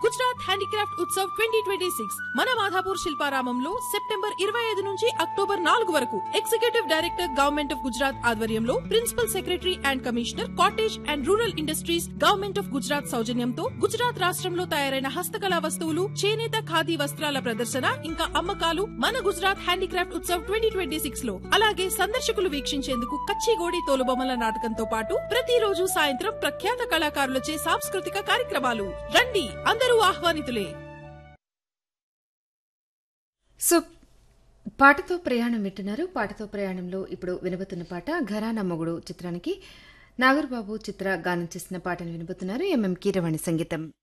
Gujarat handicraft Utsav twenty twenty six మన Madhapur శిల్పారామంలో September ఇరవై ఐదు నుంచి అక్టోబర్ నాలుగు వరకు executive director government of Gujarat ఆధ్వర్యంలో principal secretary and commissioner cottage and rural industries government of Gujarat సౌజన్యంతో గుజరాత్ రాష్ట్రంలో తయారైన హస్తకళా వస్తువులు చేనేత ఖాదీ వస్త్రాల ప్రదర్శన ఇంకా అమ్మకాలు మన Gujarat handicraft Utsav twenty twenty six లో అలాగే సందర్శకులు వీక్షించేందుకు కచ్చిగోడి తోలుబొమ్మల నాటకంతో పాటు ప్రతిరోజు సాయంత్రం ప్రఖ్యాత కళాకారులచే సాంస్కృతిక కార్యక్రమాలు రండి అందరూ ఆహ్వానితులే సో పాటతో ప్రయాణం వింటున్నారు పాటతో ప్రయాణంలో ఇప్పుడు వినబోతున్న పాట ఘరానా మొగుడు చిత్రానికి నాగర్బాబు చిత్ర గానం చేసిన పాటను వినబోతున్నారు ఎంఎం కీరవాణి సంగీతం